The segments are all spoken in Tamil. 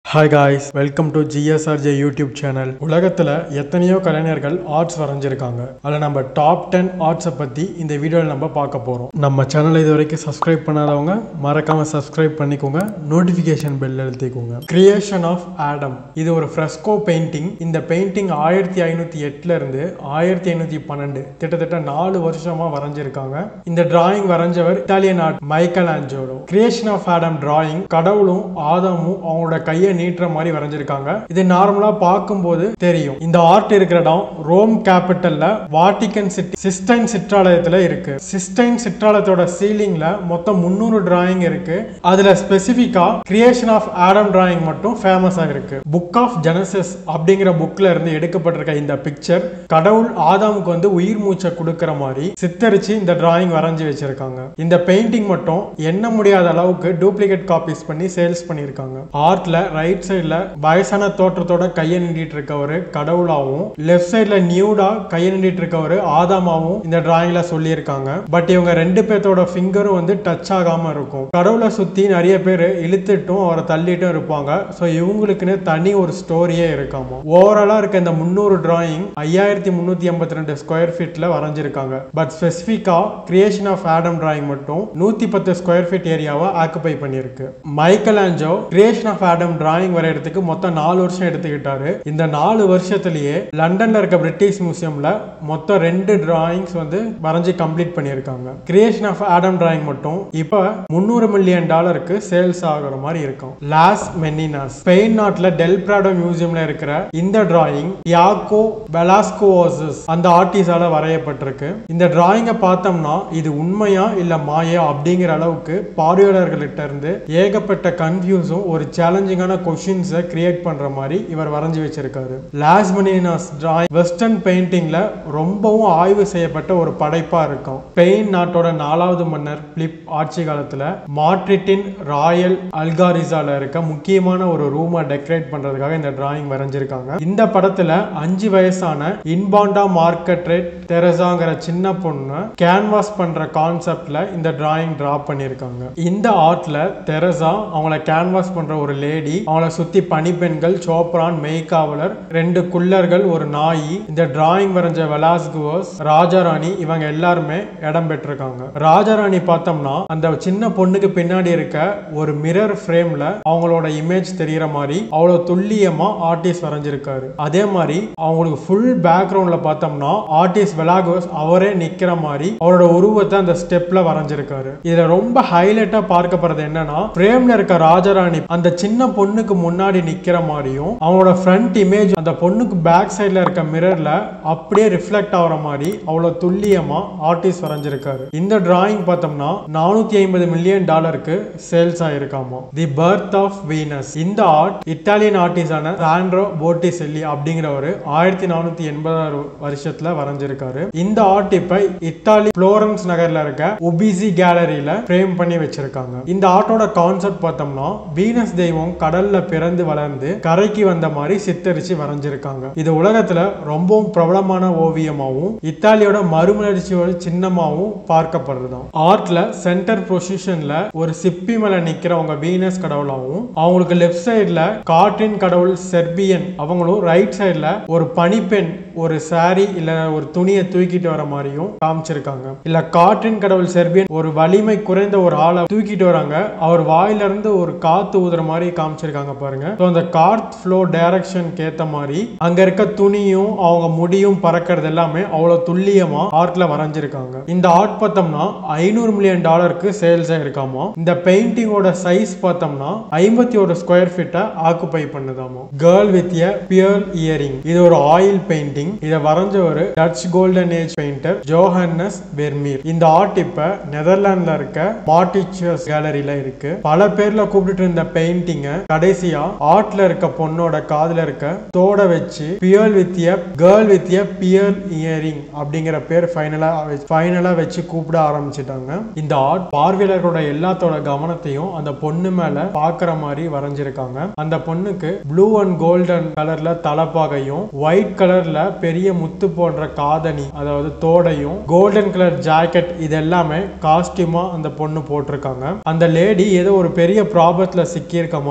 hi guys welcome to GSRJ YouTube channel உலகத்தில் எத்தனையோ கலைஞர்கள் ஆர்ட்ஸ் வரைஞ்சிருக்காங்க அதில் நம்ம டாப் டென் ஆர்ட்ஸை பற்றி இந்த வீடியோவில் நம்ம பார்க்க போகிறோம் நம்ம சேனலை இது வரைக்கும் சப்ஸ்கிரைப் பண்ணாதவங்க மறக்காம சப்ஸ்கிரைப் பண்ணிக்கோங்க நோட்டிஃபிகேஷன் பெல் எழுத்திக்கோங்க கிரியேஷன் ஆஃப் ஆடம் இது ஒரு ஃப்ரெஸ்கோ பெயிண்டிங் இந்த பெயிண்டிங் ஆயிரத்தி ஐநூற்றி எட்டுல இருந்து ஆயிரத்தி ஐநூற்றி பன்னெண்டு கிட்டத்தட்ட நாலு வருஷமா வரைஞ்சிருக்காங்க இந்த டிராயிங் வரைஞ்சவர் Italian art Michelangelo creation of Adam drawing கடவுளும் ஆதாமும் அவங்களோட கையை நீட்டுற மாதிரி வரைஞ்சிருக்காங்க இது நார்மலா பார்க்கும்போது தெரியும் இந்த ஆர்ட் இருக்கிற இடம் ரோம் கேபிட்டல்ல வாட்டிகன் சிட்டி சிஸ்டைன் சிற்றாலயத்துல இருக்கு சிஸ்டைன் சிற்றாலயத்தோட சீலிங்ல மொத்தம் முந்நூறு டிராயிங் இருக்கு அதுல ஸ்பெசிபிக்கா கிரியேஷன் ஆஃப் ஆடம் டிராயிங் மட்டும் ஃபேமஸா இருக்கு புக் ஆஃப் ஜெனசிஸ் அப்படிங்கிற புக்ல இருந்து எடுக்கப்பட்டிருக்க இந்த பிக்சர் கடவுள் ஆதாமுக்கு வந்து உயிர் மூச்சை கொடுக்கிற மாதிரி சித்தரிச்சு இந்த டிராயிங் வரைஞ்சி வச்சிருக்காங்க இந்த பெயிண்டிங் மட்டும் எண்ண முடியாத அளவுக்கு டூப்ளிகேட் காப்பீஸ் பண்ணி சேல்ஸ் பண்ணியிருக்காங்க ஆர்ட்ல ரைட் சைடுல வயசான தோற்றத்தோட கையை நீட்டிட்டு இருக்கவரு கடவுளாவும் லெஃப்ட் சைடுல நியூடா கையை நீட்டிட்டு இருக்கவரு ஆதாமாவும் இந்த டிராயிங்ல சொல்லியிருக்காங்க பட் இவங்க ரெண்டு பேர்த்தோட ஃபிங்கரும் வந்து டச் ஆகாம இருக்கும் கடவுளை சுத்தி நிறைய பேர் இழுத்துட்டும் அவரை தள்ளிட்டும் இருப்பாங்க ஸோ இவங்களுக்குன்னு தனி ஒரு ஸ்டோரியே இருக்காமா ஓவராலா இருக்க இந்த முந்நூறு டிராயிங் ஐயாயிரத்தி முந்நூத்தி எண்பத்தி ரெண்டு ஸ்கொயர் ஃபீட்ல வரைஞ்சிருக்காங்க பட் ஸ்பெசிஃபிக்கா கிரியேஷன் ஆஃப் ஆடம் டிராயிங் மட்டும் நூத்தி பத்து ஸ்கொயர் ஃபீட் ஏரியாவை ஆக்குபை பண்ணியிருக்கு Michelangelo creation of Adam drawing வரையறதுக்கு மொத்தம் நாலு வருஷம் எடுத்துக்கிட்டாரு இந்த நாலு வருஷத்துலயே லண்டன்ல இருக்க பிரிட்டிஷ் மியூசியம்ல மொத்தம் ரெண்டு டிராயிங்ஸ் வந்து வரைஞ்சி கம்ப்ளீட் பண்ணியிருக்காங்க கிரியேஷன் ஆஃப் ஆடம் டிராயிங் மட்டும் இப்போ முந்நூறு மில்லியன் டாலருக்கு சேல்ஸ் ஆகுற மாதிரி இருக்கும் லாஸ் மெனினாஸ் ஸ்பெயின் நாட்டுல டெல் பிராடோ மியூசியம்ல இருக்கிற இந்த டிராயிங் யாக்கோ வெலாஸ்கோவாசஸ் அந்த ஆர்டிஸ்டால வரையப்பட்டிருக்கு இந்த டிராயிங்கை பார்த்தோம்னா இது உண்மையா இல்ல மாயா அப்படிங்கிற அளவுக்கு பார்வையாளர்கள்ட்ட இருந்து ஏகப்பட்ட கன்ஃபியூஸும் ஒரு சேலஞ்சிங்கான கொஷின்ஸை கிரியேட் பண்ற மாதிரி இவர் வரைஞ்சி வச்சிருக்காரு லாஸ் மெனினாஸ் டிராயிங் வெஸ்டர்ன் பெயிண்டிங்ல ரொம்பவும் ஆய்வு செய்யப்பட்ட ஒரு படைப்பா இருக்கும் ஸ்பெயின் நாட்டோட நாலாவது மன்னர் பிலிப் ஆட்சி காலத்துல மாட்ரிட்டின் ராயல் அல்காரிசால இருக்க முக்கியமான ஒரு ரூமை டெக்கரேட் பண்றதுக்காக இந்த டிராயிங் வரைஞ்சிருக்காங்க இந்த படத்துல அஞ்சு வயசான இன்பாண்டா மார்க்கெட்ரேட் தெரசாங்கிற சின்ன பொண்ணு கேன்வாஸ் பண்ற கான்செப்ட்ல இந்த டிராயிங் டிரா பண்ணியிருக்காங்க இந்த ஆர்ட்ல தெரசா அவங்கள கேன்வாஸ் பண்ற ஒரு லேடி அவங்கள சுத்தி பனிப்பெண்கள் சோப்ரான் மெய்காவலர் ரெண்டு குள்ளர்கள் ஒரு நாய் இந்த டிராயிங் வரைஞ்ச வெலாஸ்குவஸ் ராஜாராணி இவங்க எல்லாருமே இடம் பெற்றிருக்காங்க ராஜாராணி பார்த்தோம்னா அந்த சின்ன பொண்ணுக்கு பின்னாடி இருக்க ஒரு மிரர் ஃப்ரேம்ல அவங்களோட இமேஜ் தெரியற மாதிரி அவ்வளவு துல்லியமா ஆர்டிஸ்ட் வரைஞ்சிருக்காரு அதே மாதிரி அவங்களுக்கு ஃபுல் பேக்ரவுண்ட்ல பார்த்தோம்னா ஆர்டிஸ்ட் வெலாகோஸ் அவரே நிக்கிற மாதிரி அவரோட உருவத்தை அந்த ஸ்டெப்ல வரைஞ்சிருக்காரு இதுல ரொம்ப ஹைலைட்டா பார்க்கப்படுறது என்னன்னா ஃப்ரேம்ல இருக்க ராஜாராணி அந்த சின்ன பொண்ணுக்கு முன்னாடி நிக்கிற மாதிரியும் அவங்களோட ஃப்ரண்ட் இமேஜ் அந்த பொண்ணுக்கு பேக் சைட்ல இருக்க மிரர்ல அப்படியே ரிஃப்ளெக்ட் ஆகிற மாதிரி அவ்வளவு துல்லியமா ஆர்டிஸ்ட் வரைஞ்சிருக்காரு இந்த டிராயிங் பார்த்தோம்னா நானூத்தி ஐம்பது மில்லியன் டாலருக்கு சேல்ஸ் ஆயிருக்காமா தி பர்த் ஆஃப் வீனஸ் இந்த ஆர்ட் இத்தாலியன் ஆர்டிஸ்டான சாண்ட்ரோ போட்டிசெல்லி அப்படிங்கிறவர் ஆயிரத்தி நானூத்தி எண்பதாறு வருஷத்துல வரைஞ்சிருக்காரு இந்த ஆர்ட் இப்ப இத்தாலி புளோரன்ஸ் நகர்ல இருக்க உபிசி கேலரியில ஃப்ரேம் பண்ணி வச்சிருக்காங்க இந்த ஆர்ட்டோட கான்செப்ட் பார்த்தோம்னா வீனஸ் தெய்வம் கடல்ல பிறந்து வளர்ந்து கரைக்கு வந்த மாதிரி சித்தரிச்சு வரைஞ்சிருக்காங்க இது உலகத்துல ரொம்பவும் பிரபலமான ஓவியமாவும் இத்தாலியோட மறுமலர்ச்சியோட சின்னமாவும் பார்க்கப்படுறதாம் ஆர்ட்ல சென்டர் பொசிஷன்ல ஒரு சிப்பி மேல நிக்கிறவங்க வீனஸ் கடவுளாவும் அவங்களுக்கு லெஃப்ட் சைடுல காற்றின் கடவுள் செர்பியன் அவங்களும் ரைட் சைடுல ஒரு பனிப்பெண் ஒரு சாரி இல்ல ஒரு துணியை தூக்கிட்டு வர மாதிரியும் காமிச்சிருக்காங்க இல்ல காற்றின் கடவுள் செர்பியன் ஒரு வலிமை குறைந்த ஒரு ஆளை தூக்கிட்டு வராங்க அவர் வாயில இருந்து ஒரு காத்து ஊதுற மாதிரி காமிச்சிருக்காங்க பாருங்க So, அந்த கார்த் ஃப்ளோ டைரக்ஷனுக்கு ஏத்த மாதிரி அங்க இருக்க துணியும் அவங்க முடியும் பறக்கிறது எல்லாமே அவ்வளவு துல்லியமா ஆர்ட்ல வரைஞ்சிருக்காங்க இந்த ஆர்ட் பார்த்தோம்னா ஐநூறு மில்லியன் டாலருக்கு சேல்ஸ் ஆயிருக்காமா இந்த பெயிண்டிங்கோட சைஸ் பார்த்தோம்னா ஐம்பத்தி ஒரு ஸ்கொயர் ஃபீட்டை ஆக்குபை பண்ணுதாமா girl with a pearl earring இது ஒரு ஆயில் பெயிண்டிங் இதை வரைஞ்ச ஒரு Dutch golden age painter Johannes Vermeer இந்த ஆர்ட் இப்ப நெதர்லாந்துல இருக்க மார்டிச்சர்ஸ் கேலரியில இருக்கு பல பேர்ல கூப்பிட்டு இருந்த பெயிண்டிங்க கடைசியா ஆர்ட்ல இருக்க பொண்ணோட காதுல இருக்க தோட வச்சு pearl with a girl with a pearl earring அப்படிங்கிற பேர் ஃபைனலா ஃபைனலா வச்சு கூப்பிட ஆரம்பிச்சிட்டாங்க இந்த ஆர்ட் பார்வையாளர்களோட எல்லாத்தோட கவனத்தையும் அந்த பொண்ணு மேல பாக்குற மாதிரி வரைஞ்சிருக்காங்க அந்த பொண்ணுக்கு ப்ளூ அண்ட் கோல்டன் கலர்ல தலைப்பாகையும் ஒயிட் கலர்ல பெரிய முத்து போன்ற காதணி அதாவது தோடையும் கோல்டன் கலர் ஜாக்கெட் இது எல்லாமே காஸ்டியூமா அந்த பொண்ணு போட்டிருக்காங்க அந்த லேடி ஏதோ ஒரு பெரிய ப்ராப்ளத்துல சிக்கி இருக்க மாதிரியும்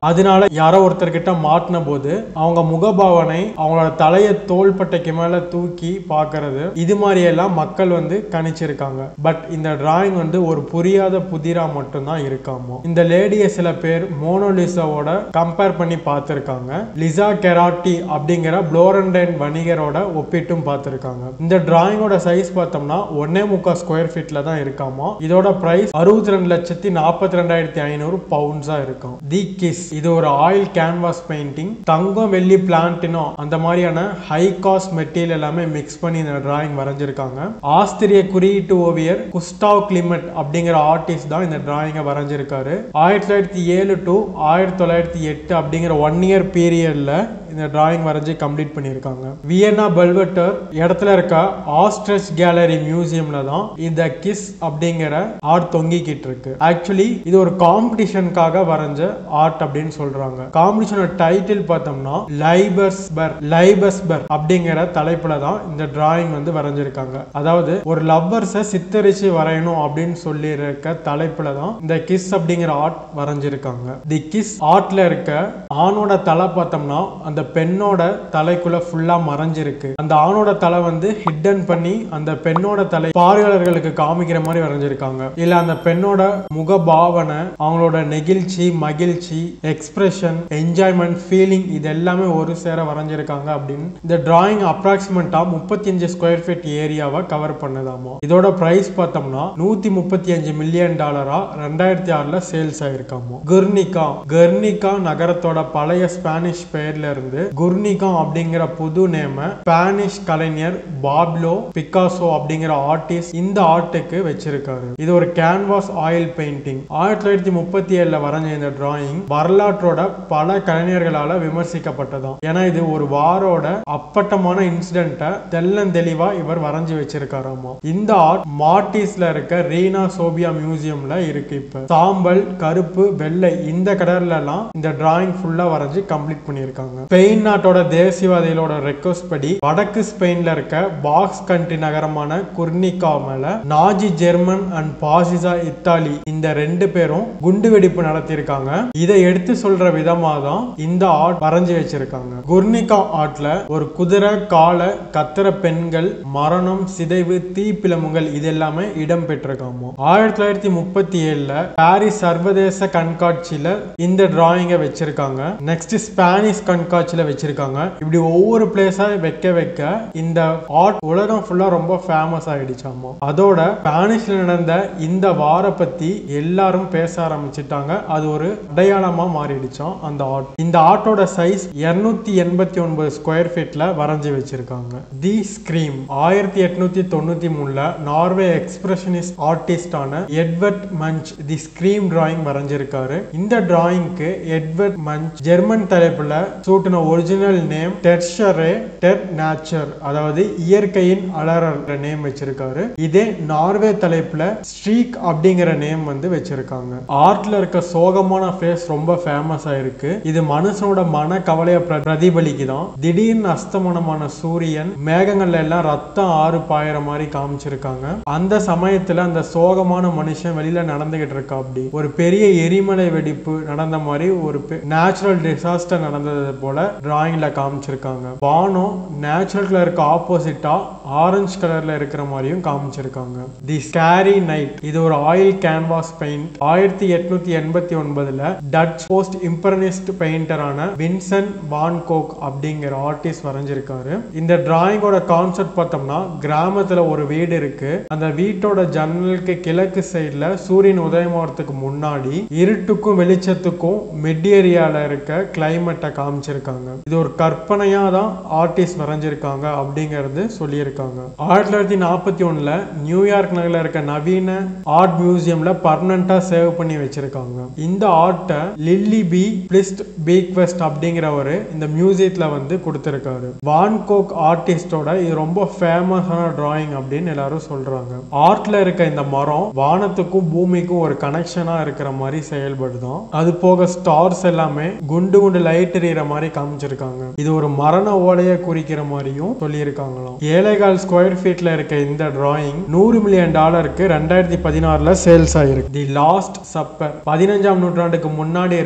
அதனால யாரோ ஒருத்தர்கிட்ட மாட்டின போது அவங்க முகபாவனை அவங்களோட தலையை தோள்பட்டைக்கு மேல தூக்கி பார்க்கறது இது மாதிரி எல்லாம் மக்கள் வந்து கணிச்சிருக்காங்க பட் இந்த டிராயிங் வந்து ஒரு புரியாத புதிரா மட்டும்தான் இருக்காமோ இந்த லேடியை சில பேர் மோனோலிசாவோட கம்பேர் பண்ணி பார்த்திருக்காங்க லிசா கெராட்டி அப்படிங்கிற புளோரண்டைன் வணிகரோட ஒப்பிட்டும் பார்த்திருக்காங்க இந்த டிராயிங்கோட சைஸ் பார்த்தோம்னா ஒன்னே முக்கால் ஸ்கொயர் ஃபீட்ல தான் இருக்காமா இதோட பிரைஸ் அறுபத்தி ரெண்டு லட்சத்தி நாற்பத்தி ரெண்டாயிரத்தி ஐநூறு பவுண்ட்ஸா இருக்கும் தி கிஸ் இது ஒரு ஆயில் கேன்வாஸ் பெயிண்டிங் தங்கம் வெள்ளி பிளான்டினோ அந்த மாதிரியான ஹை காஸ்ட் மெட்டீரியல் எல்லாமே மிக்ஸ் பண்ணி இந்த டிராயிங் வரைஞ்சிருக்காங்க ஆஸ்திரிய குறியீட்டு ஓவியர் குஸ்டாவ் கிளிமெட் அப்படிங்கிற ஆர்டிஸ்ட் தான் இந்த டிராயிங்கை வரைஞ்சிருக்காரு ஆயிரத்தி தொள்ளாயிரத்தி ஏழு டு ஆயிரத்தி தொள்ளாயிரத்தி எட்டு அப்படிங்கிற ஒன் இயர் பீரியட்ல இந்த டிராயிங் வரைஞ்சி கம்ப்ளீட் பண்ணியிருக்காங்க வியன்னா பெல்வெட்டர் இடத்துல இருக்க ஆஸ்ட்ரஸ் கேலரி மியூசியம்ல தான் இந்த கிஸ் அப்படிங்கிற ஆர்ட் தொங்கிக்கிட்டு இருக்கு ஆக்சுவலி இது ஒரு காம்படிஷனுக்காக வரைஞ்ச ஆர்ட் அப்படின்னு சொல்றாங்க காம்படிஷனோட டைட்டில் பார்த்தோம்னா லைபர்ஸ்பர் லைபஸ்பர் அப்படிங்கிற தலைப்புல தான் இந்த டிராயிங் வந்து வரைஞ்சிருக்காங்க அதாவது ஒரு லவ்வர்ஸை சித்தரிச்சு வரையணும் அப்படின்னு சொல்லி இருக்க தலைப்புல தான் இந்த கிஸ் அப்படிங்கிற ஆர்ட் வரைஞ்சிருக்காங்க தி கிஸ் ஆர்ட்ல இருக்க ஆணோட தலை பார்த்தோம்னா அந்த பெண்ணோட தலைக்குள்ள ஃபுல்லா மறைஞ்சிருக்கு அந்த ஆணோட தலை வந்து ஹிட்டன் பண்ணி அந்த பெண்ணோட தலை பார்வையாளர்களுக்கு காமிக்கிற மாதிரி வரைஞ்சிருக்காங்க இல்ல அந்த பெண்ணோட முக பாவனை அவங்களோட நெகிழ்ச்சி மகிழ்ச்சி எக்ஸ்பிரஷன் என்ஜாய்மெண்ட் ஃபீலிங் இது எல்லாமே ஒரு சேர வரைஞ்சிருக்காங்க அப்படின்னு இந்த டிராயிங் அப்ராக்சிமேட்டா முப்பத்தி அஞ்சு ஸ்கொயர் ஃபீட் ஏரியாவை கவர் பண்ணுதாமோ இதோட பிரைஸ் பார்த்தோம்னா நூத்தி முப்பத்தி அஞ்சு மில்லியன் டாலரா ரெண்டாயிரத்தி ஆறுல சேல்ஸ் ஆயிருக்காமோ குர்னிகா கர்னிகா நகரத்தோட பழைய ஸ்பானிஷ் பெயர்ல இருந்து குர்னிகா அப்படிங்கிற புது நேம ஸ்பானிஷ் கலைஞர் பாப்லோ பிகாசோ அப்படிங்கிற ஆர்டிஸ்ட் இந்த ஆர்ட்டுக்கு வச்சிருக்காரு இது ஒரு கேன்வாஸ் ஆயில் பெயிண்டிங் ஆயிரத்தி தொள்ளாயிரத்தி முப்பத்தி ஏழுல வரைஞ்ச இந்த டிராயிங் வரலாற்றோட பல கலைஞர்களால விமர்சிக்கப்பட்டதாம் ஏன்னா இது ஒரு வாரோட அப்பட்டமான இன்சிடென்ட்டை தெள்ளன் தெளிவா இவர் வரைஞ்சு வச்சிருக்காராமா இந்த ஆர்ட் மார்டிஸ்ல இருக்க ரீனா சோபியா மியூசியம்ல இருக்கு இப்ப சாம்பல் கருப்பு வெள்ளை இந்த கலர்ல எல்லாம் இந்த டிராயிங் ஃபுல்லா வரைஞ்சு கம்ப்ளீட் பண்ணியிருக்காங்க ஸ்பெயின் நாட்டோட தேசியவாதிகளோட ரெக்வஸ்ட் படி வடக்கு ஸ்பெயின்ல இருக்க பாக்ஸ் கண்ட்ரி நகரமான குர்னிகா மேல நாஜி ஜெர்மன் அண்ட் பாசிசா இத்தாலி இந்த ரெண்டு பேரும் குண்டு வெடிப்பு நடத்தியிருக்காங்க இதை எடுத்து சொல்ற விதமா தான் இந்த ஆர்ட் வரைஞ்சு வச்சிருக்காங்க குர்னிகா ஆர்ட்ல ஒரு குதிரை காலை கத்திர பெண்கள் மரணம் சிதைவு தீப்பிழம்புகள் இது எல்லாமே இடம் பெற்றிருக்காமோ ஆயிரத்தி தொள்ளாயிரத்தி முப்பத்தி ஏழுல பாரிஸ் சர்வதேச கண்காட்சியில இந்த டிராயிங்கை வச்சிருக்காங்க நெக்ஸ்ட் ஸ்பானிஷ் கண்காட்சியில வச்சிருக்காங்க இப்படி ஒவ்வொரு பிளேஸா வைக்க வைக்க இந்த ஆர்ட் உலகம் ஃபுல்லா ரொம்ப ஃபேமஸ் ஆயிடுச்சாமா அதோட ஸ்பானிஷ்ல நடந்த இந்த வார பத்தி எல்லாரும் பேச ஆரம்பிச்சிட்டாங்க அது ஒரு அடையாளமா மாறிடுச்சாம் அந்த ஆர்ட் இந்த ஆர்ட்டோட சைஸ் 289 எண்பத்தி ஒன்பது ஸ்கொயர் ஃபீட்ல வரைஞ்சி வச்சிருக்காங்க தி ஸ்கிரீம் ஆயிரத்தி எட்நூத்தி தொண்ணூத்தி மூணுல நார்வே எக்ஸ்பிரஷனிஸ்ட் ஆர்டிஸ்டான Edvard Munch the scream drawing வரைஞ்சிருக்காரு இந்த டிராயிங்க்கு எட்வர்ட் மஞ்ச் ஜெர்மன் தலைப்புல சூட்டின ஒரிஜினல் நேம் டெர்ஷரே டெர் நேச்சர் அதாவது இயற்கையின் அலறர் நேம் வச்சிருக்காரு இதே நார்வே தலைப்புல ஸ்ட்ரீக் அப்படிங்கிற நேம் வந்து வச்சிருக்காங்க ஆர்ட்ல இருக்க சோகமான ஃபேஸ் ரொம்ப ஃபேமஸ் ஆயிருக்கு இது மனுஷனோட மன கவலையை பிர- பிரதிபலிக்குதான் திடீர்னு அஸ்தமனமான சூரியன் மேகங்கள்ல எல்லாம் ரத்தம் ஆறு பாயிற மாதிரி காமிச்சிருக்காங்க அந்த சமயத்துல அந்த சோகமான மனுஷன் வெளியில நடந்துகிட்டு இருக்கா அப்படி ஒரு பெரிய எரிமலை வெடிப்பு நடந்த மாதிரி ஒரு நேச்சுரல் டிசாஸ்டர் நடந்தது போல டிராயிங்ல காமிச்சிருக்காங்க வானம் நேச்சுரல் கலருக்கு ஆப்போசிட்டா ஆரஞ்சு கலர்ல இருக்கிற மாதிரியும் காமிச்சிருக்காங்க தி ஸ்கேரி நைட் இது ஒரு ஆயில் கேன்வாஸ் பெயிண்ட் ஆயிரத்தி எட்நூத்தி எண்பத்தி ஒன்பதுல டச் போஸ்ட் இம்பரனிஸ்ட் பெயிண்டரான வின்சென்ட் வான் கோக் அப்படிங்கிற ஆர்டிஸ்ட் வரைஞ்சிருக்காரு இந்த டிராயிங்கோட கான்செப்ட் பார்த்தோம்னா கிராமத்துல ஒரு வீடு இருக்கு அந்த வீட்டோட ஜன்னலுக்கு கிழக்கு சைடுல சூரியன் உதயமாகறதுக்கு முன்னாடி இருட்டுக்கும் வெளிச்சத்துக்கும் மிட் ஏரியால இருக்க கிளைமேட்டை காமிச்சிருக்காங்க இது ஒரு கற்பனையா தான் ஆர்டிஸ்ட் வரைஞ்சிருக்காங்க அப்படிங்கிறது சொல்லியிருக்காங்க ஆயிரத்தி தொள்ளாயிரத்தி நாற்பத்தி ஒண்ணுல நியூயார்க் நகர்ல இருக்க நவீன ஆர்ட் மியூசியம்ல பர்மனண்டா சேவ் பண்ணி வச்சிருக்காங்க இந்த ஆர்ட்டை லில்லி பி பிளிஸ்ட் பீக்வெஸ்ட் அப்படிங்கிறவரு இந்த மியூசியத்துல வந்து கொடுத்திருக்காரு வான் கோக் ஆர்டிஸ்டோட இது ரொம்ப ஃபேமஸான டிராயிங் அப்படின்னு எல்லாரும் சொல்றாங்க ஆர்ட்ல இருக்க இந்த மரம் வானத்துக்கும் பூமிக்கும் ஒரு கனெக்ஷனா இருக்கிற மாதிரி செயல்படுதான் அது போக ஸ்டார்ஸ் எல்லாமே குண்டு குண்டு லைட் எறிகிற மாதிரி காமிச்சிருக்காங்க இது ஒரு மரண ஓலையை குறிக்கிற மாதிரியும் சொல்லியிருக்காங்களாம் ஏழைகால் ஸ்கொயர் ஃபீட்ல இருக்க இந்த டிராயிங் நூறு மில்லியன் டாலருக்கு ரெண்டாயிரத்தி பதினாறுல சேல்ஸ் ஆயிருக்கு தி லாஸ்ட் சப்பர் பதினஞ்சாம் நூற்றாண்டுக்கு முன்னாடி இருக்க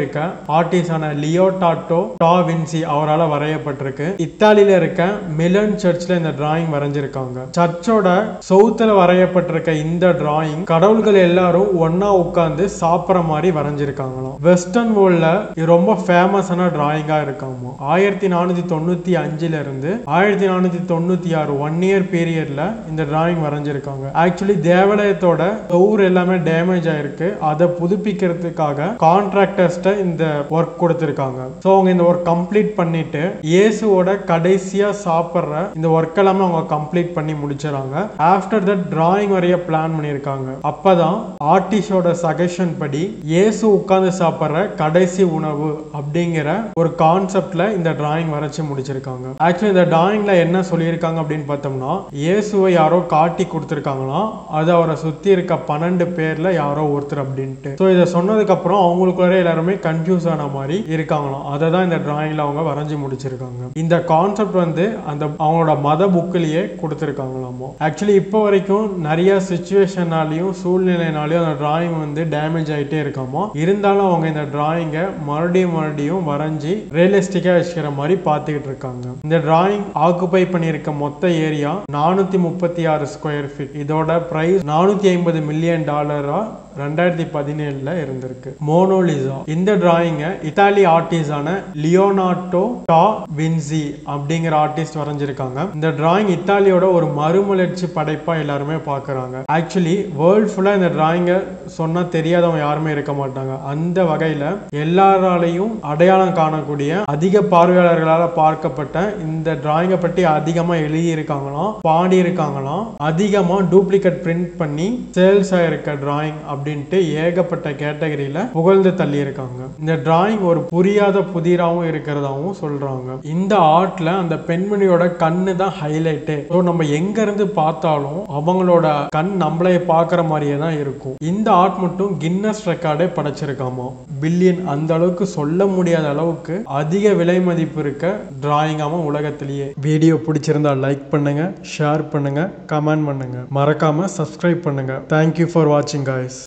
இருக்க ஆர்டிஸ்டான லியோடாட்டோ டா வின்சி அவரால் வரையப்பட்டிருக்கு இத்தாலியில இருக்க மிலன் சர்ச்ல இந்த டிராயிங் வரைஞ்சிருக்காங்க சர்ச்சோட சவுத்துல வரையப்பட்டிருக்க இந்த டிராயிங் கடவுள்கள் எல்லாரும் ஒண்ணா உட்கார்ந்து சாப்பிட்ற மாதிரி வரைஞ்சிருக்காங்களாம் வெஸ்டர்ன் வேர்ல்ட்ல இது ரொம்ப ஃபேமஸான டிராயிங்கா இருக்காமா ஆயிரத்தி நானூத்தி தொண்ணூத்தி அஞ்சுல இருந்து ஆயிரத்தி நானூத்தி தொண்ணூத்தி ஆறு ஒன் இயர் பீரியட்ல இந்த டிராயிங் வரைஞ்சிருக்காங்க ஆக்சுவலி தேவாலயத்தோட டோர் எல்லாமே டேமேஜ் ஆயிருக்கு அதை புதுப்பிக்கிறதுக்காக கான்ட்ராக்டர்ஸ்ட இந்த ஒர்க் கொடுத்திருக்காங்க ஸோ அவங்க இந்த ஒர்க் கம்ப்ளீட் பண்ணிட்டு இயேசுவோட கடைசியா சாப்பிட்ற இந்த ஒர்க் எல்லாமே அவங்க கம்ப்ளீட் பண்ணி முடிச்சிடறாங்க ஆஃப்டர் தட் டிராயிங் வரைய பிளான் பண்ணியிருக்காங்க அப்பதான் ஆர்டிஸ்டோட சஜஷன் படி இயேசு உட்கார்ந்து சாப்பிட்ற கடைசி உணவு அப்படிங்கிற ஒரு கான்செப்ட்ல இந்த டிராயிங் வரைச்சு முடிச்சிருக்காங்க ஆக்சுவலி இந்த டிராயிங்ல என்ன சொல்லியிருக்காங்க அப்படின்னு பார்த்தோம்னா இயேசுவை யாரோ காட்டி கொடுத்துருக்காங்களாம் அது அவரை சுத்தி இருக்க பன்னெண்டு பேர்ல யாரோ ஒருத்தர் அப்படின்ட்டு ஸோ இதை சொன்னதுக்கு அப்புறம் அவங்களுக்குள்ளே எல்லாருமே கன்ஃபியூஸ் ஆன மாதிரி இருக்காங்களாம் அதை தான் இந்த டிராயிங்ல அவங்க வரைஞ்சி முடிச்சிருக்காங்க இந்த கான்செப்ட் வந்து அந்த அவங்களோட மத புக்கிலேயே கொடுத்துருக்காங்களாமோ ஆக்சுவலி இப்போ வரைக்கும் நிறைய சுச்சுவேஷனாலையும் சூழ்நிலைனாலையும் அந்த டிராயிங் வந்து டேமேஜ் ஆகிட்டே இருக்காமோ இருந்தாலும் அவங்க இந்த டிராயிங்கை மறுபடியும் மறுபடியும் வரைஞ்சி ரியலிஸ்டிக்காக வச்சுக்கிற மாதிரி பார்த்துக்கிட்டு இருக்காங்க இந்த டிராயிங் ஆக்குபை பண்ணியிருக்க மொத்த ஏரியா நானூற்றி முப்பத்தி ஆறு ஸ்கொயர் ஃபீட் இதோட ப்ரைஸ் நானூற்றி ஐம்பது மில்லியன் டாலரா ரெண்டாயிரத்தி பதினேழுல இருந்திருக்கு மோனோலிசா இந்த டிராயிங்கை இத்தாலி ஆர்டிஸ்டான லியோனாட்டோ டா வின்சி அப்படிங்கிற ஆர்டிஸ்ட் வரைஞ்சிருக்காங்க இந்த டிராயிங் இத்தாலியோட ஒரு மறுமலர்ச்சி படைப்பா எல்லாருமே பார்க்கறாங்க ஆக்சுவலி வேர்ல்ட் ஃபுல்லா இந்த டிராயிங்கை சொன்னா தெரியாதவங்க யாருமே இருக்க மாட்டாங்க அந்த வகையில எல்லாராலையும் அடையாளம் காணக்கூடிய அதிக பார்வையாளர்களால் பார்க்கப்பட்ட இந்த டிராயிங்கை பற்றி அதிகமா எழுதியிருக்காங்களாம் பாடியிருக்காங்களாம் அதிகமா டூப்ளிகேட் பிரிண்ட் பண்ணி சேல்ஸ் ஆயிருக்க டிராயிங் அப்படின்ட்டு ஏகப்பட்ட கேட்டகரியில புகழ்ந்து தள்ளி இருக்காங்க இந்த டிராயிங் ஒரு புரியாத புதிராவும் இருக்கிறதாவும் சொல்றாங்க இந்த ஆர்ட்ல அந்த பெண்மணியோட கண்ணு தான் ஹைலைட்டே ஸோ நம்ம எங்க இருந்து பார்த்தாலும் அவங்களோட கண் நம்மளை பார்க்குற மாதிரியே தான் இருக்கும் இந்த ஆர்ட் மட்டும் கின்னஸ் ரெக்கார்டே படைச்சிருக்காமா பில்லியன் அந்த அளவுக்கு சொல்ல முடியாத அளவுக்கு அதிக விலை மதிப்பு இருக்க டிராயிங்காம உலகத்திலேயே வீடியோ பிடிச்சிருந்தா லைக் பண்ணுங்க ஷேர் பண்ணுங்க கமெண்ட் பண்ணுங்க மறக்காம சப்ஸ்கிரைப் பண்ணுங்க தேங்க்யூ ஃபார் வாட்சிங் guys